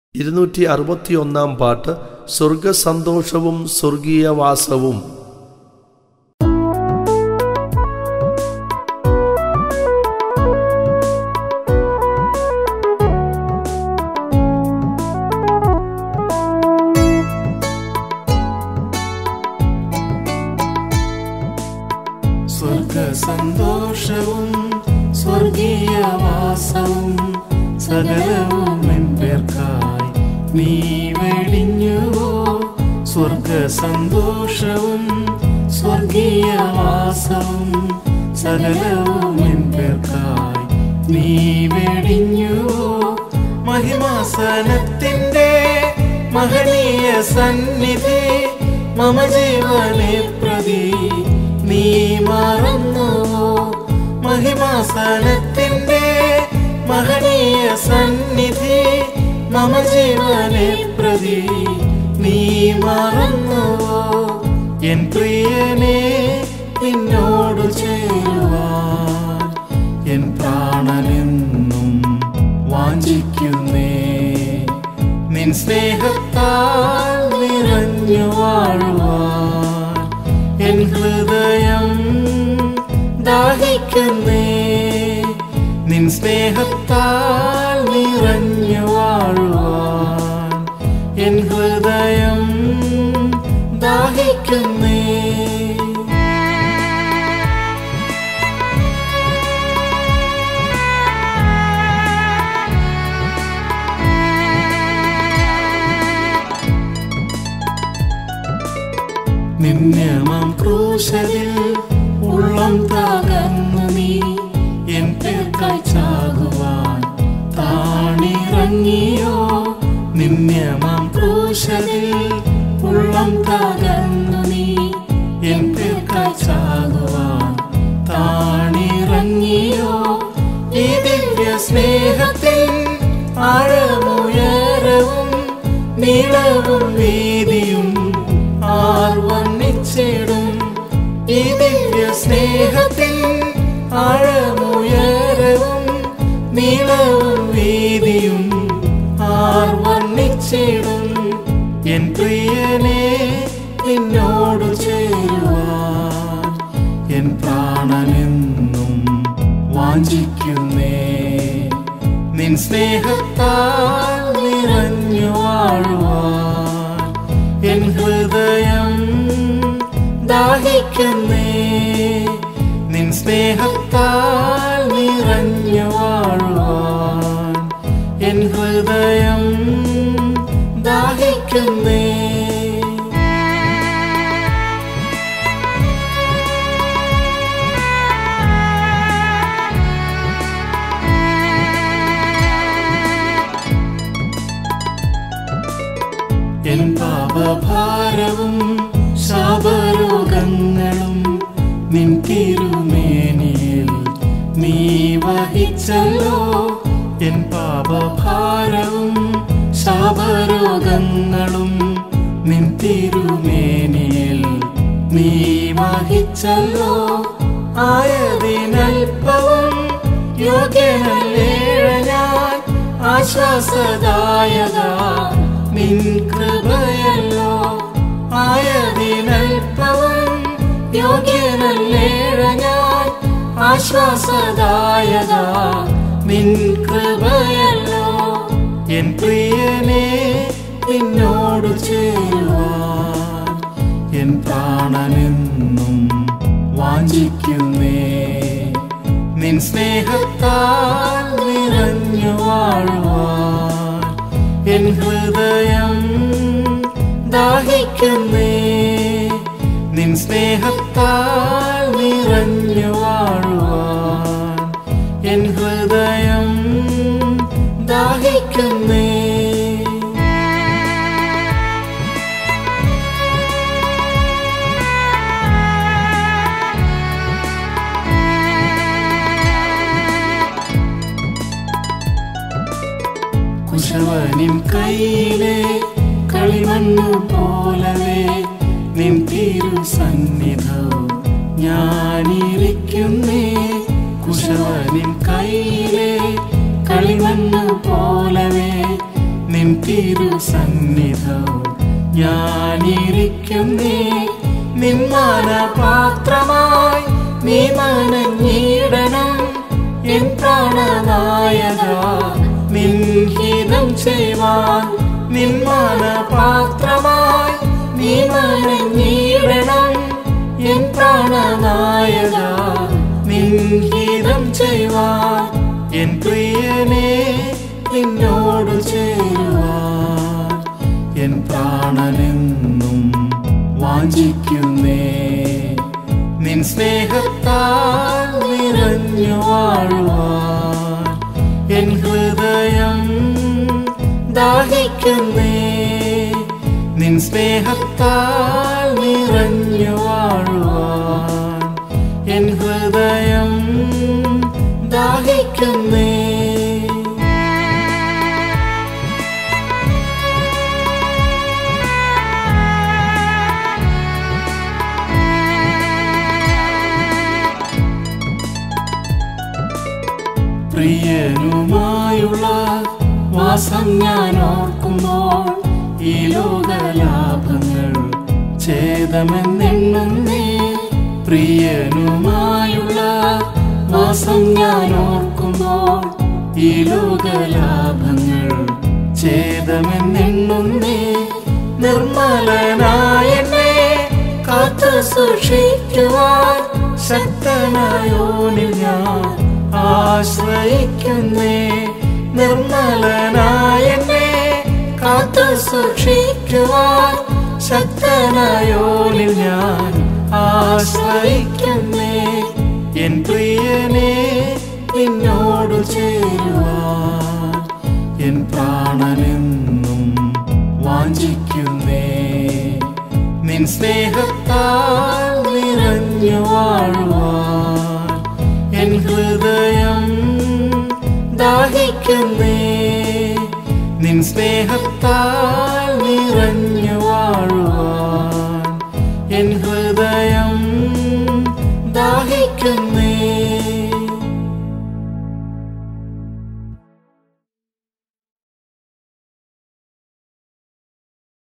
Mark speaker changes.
Speaker 1: ഇരുന്നൂറ്റി അറുപത്തിയൊന്നാം പാട്ട് സ്വർഗസന്തോഷവും സ്വർഗീയവാസവും
Speaker 2: സ്വർഗ സന്തോഷവും സ്വർഗീയവാസവും സകലവും എൻ പേർക്കായി നീ വെടിഞ്ഞുവോ സ്വർഗ സന്തോഷവും സ്വർഗീയവാസവും സകലവും എൻ പേർക്കായി നീ വെടിഞ്ഞുവോ മഹിമാസനത്തിന്റെ മഹനീയ സന്നിധി മമ ജീവനെ പ്രതി നീ മറന്നുവോ മഹിമാസനത്തിന്റെ മഹനീയ സന്നിധി മമ ജീവനെ പ്രതി നീ മറന്നുവോ എൻ പ്രിയനെ നിന്നോട് ചേരുവാൻ എൻ പ്രാണനെന്നും വാഞ്ചിക്കുന്നേ നിൻ സ്നേഹത്താൽ നിറഞ്ഞു വാഴുവാൻ എൻ ഹൃദയം ദാഹിക്കുന്നേ നിൻ സ്നേഹത്താൽ നിറഞ്ഞു വാഴുവാൻ എൻ ഹൃദയം ദാഹിക്കുന്നേ നിന്യമം ക്രൂശതിൽ ഉള്ളം തകർന്നു നീ എൻ പേർക്കായി ചാകുവാൻ താണിറങ്ങിയോ നിന്യമം ക്രൂശതിൽ ഉള്ളം തകർന്നു നീ എൻ പേർക്കായി ചാകുവാൻ താണിറങ്ങിയോ ഈ ദിവ്യ സ്നേഹത്തിൽ ആഴമുയരവും നീളവും വീതിയും ആർ വർണ്ണിച്ചിടും ഈ ദിവ്യ സ്നേഹത്തിൽ ആഴമുയരവും നീളവും വീതിയും ആർ വർണ്ണിച്ചിടും എൻ പ്രിയനെ നിന്നോട് ചേരുവാൻ എൻ പ്രാണനെന്നും വാഞ്ചിക്കുന്നേ നിൻ സ്നേഹത്താൽ നിറഞ്ഞു വാഴുവാൻ എൻ ഹൃദയം ദാഹിക്കുന്നേ നിൻ സ്നേഹത്താൽ നിറഞ്ഞു വാഴുവാൻ എൻ ഹൃദയം ദാഹിക്കുന്നേ എൻ പാപഭാരവും ശാപരോഗങ്ങളും നിൻ തിരുമേനിയിൽ നീ വഹിച്ചല്ലോ എൻ പാപഭാരവും ശാപരോഗങ്ങളും നിൻ തിരുമേനിയിൽ നീ വഹിച്ചല്ലോ ആയതിനൽപ്പവും യോഗ്യനല്ലേഴ ഞാൻ ആശ്വാസദായക നിൻ കൃപയല്ലോ ആയതിനൽപ്പവും യോഗ്യനല്ലേഴ ഞാൻ ആശ്വാസദായക നിൻ കൃപയല്ലോ എൻ പ്രിയനെ നിന്നോട് ചേരുവാൻ എൻ പ്രാണനെന്നും വാഞ്ചിക്കുന്നേ നിൻ സ്നേഹത്താൽ നിറഞ്ഞു വാഴുവാൻ എൻ ഹൃദയം ദാഹിക്കുന്നേ നിൻ സ്നേഹത്താൽ നിറഞ്ഞു വാഴുവാൻ എൻ ഹൃദയം ദാഹിക്കുന്നേ കുശവനിൻ കയ്യിലെ കളിമണ്ണു പോലവേ നിൻ തിരു സന്നിധവും ഞാനിരിക്കുന്നേ കുശവനിൻ കയ്യിലെ കളിമണ്ണ് പോലവേ നിൻ തിരുസന്നിധവും ഞാനിരിക്കുന്നേ നിന്മാന പാത്രമായി നീ മനഞ്ഞിടണം എൻ പ്രാണനായക നിൻഹിതം ചെയ്യുവാൻ നിന്മാന പാത്രമായി നീ മനഞ്ഞിടണം എൻ പ്രാണനായക നിൻഹിതം ചെയ്യുവാൻ എൻ പ്രിയനെ നിന്നോട് ചേരുവാൻ എൻ പ്രാണനെന്നും വാഞ്ചിക്കുന്നേ നിൻ സ്നേഹത്താൽ നിറഞ്ഞു വാഴുവാൻ എൻ ഹൃദയം ദാഹിക്കുന്നേ നിൻ സ്നേഹത്താൽ നിറഞ്ഞു വാഴുവാൻ എൻ ഹൃദയം ദാഹിക്കുന്നേ പ്രിയനുമായുള്ള വാസം ഞാൻ ഓർക്കുമ്പോൾ ഈ ലോകലാഭങ്ങൾ ഛേദമെന്നെണ്ണുന്നേ പ്രിയനുമായുള്ള വാസം ഞാൻ ഓർക്കുമ്പോൾ ഈ ലോകലാഭങ്ങൾ ഛേദമെന്നെണ്ണുന്നേ നിർമ്മലനായ എന്നെ കാത്തു സൂക്ഷിക്കുവാൻ ശക്തനായോനിൽ ഞാൻ ആശ്രയിക്കുന്നേ നിർമ്മലനായ എന്നെ കാത്തു സൂക്ഷിക്കുവാൻ ശക്തനായോനിൽ ഞാൻ ആശ്രയിക്കുന്നേ എൻ പ്രിയനെ നിന്നോട് ചേരുവാൻ എൻ പ്രാണനെന്നും വാഞ്ചിക്കുന്നേ നിൻ സ്നേഹത്താൽ നിറഞ്ഞു വാഴുവാൻ എൻ ഹൃദയം ദാഹിക്കുന്നേ നിൻ സ്നേഹത്താൽ നിറഞ്ഞു വാഴുവാൻ എൻ ഹൃദയം ദാഹിക്കുന്നേ